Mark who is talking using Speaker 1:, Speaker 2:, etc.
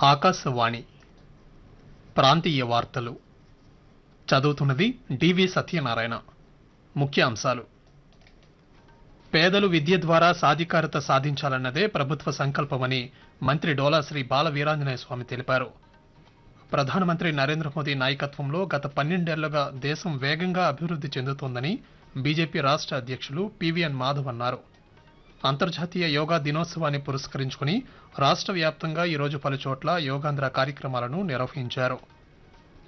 Speaker 1: ఆకాశవాణి ప్రాంతీయ వార్తలు చదువుతున్నది డివి సత్యనారాయణ ముఖ్యాంశాలు పేదలు విద్య ద్వారా సాధికారత సాధించాలన్నదే ప్రభుత్వ సంకల్పమని మంత్రి డోలాశ్రీ బాల వీరాంజనేయ స్వామి తెలిపారు ప్రధానమంత్రి నరేంద్ర మోదీ నాయకత్వంలో గత పన్నెండేళ్లుగా దేశం వేగంగా అభివృద్ధి చెందుతోందని బీజేపీ రాష్ట్ర అధ్యక్షులు పివిఎన్ మాధవ్ అన్నారు అంతర్జాతీయ యోగా దినోత్సవాన్ని పురస్కరించుకుని రాష్ట్ర వ్యాప్తంగా ఈరోజు పలుచోట్ల యోగాంధ్ర కార్యక్రమాలను నిర్వహించారు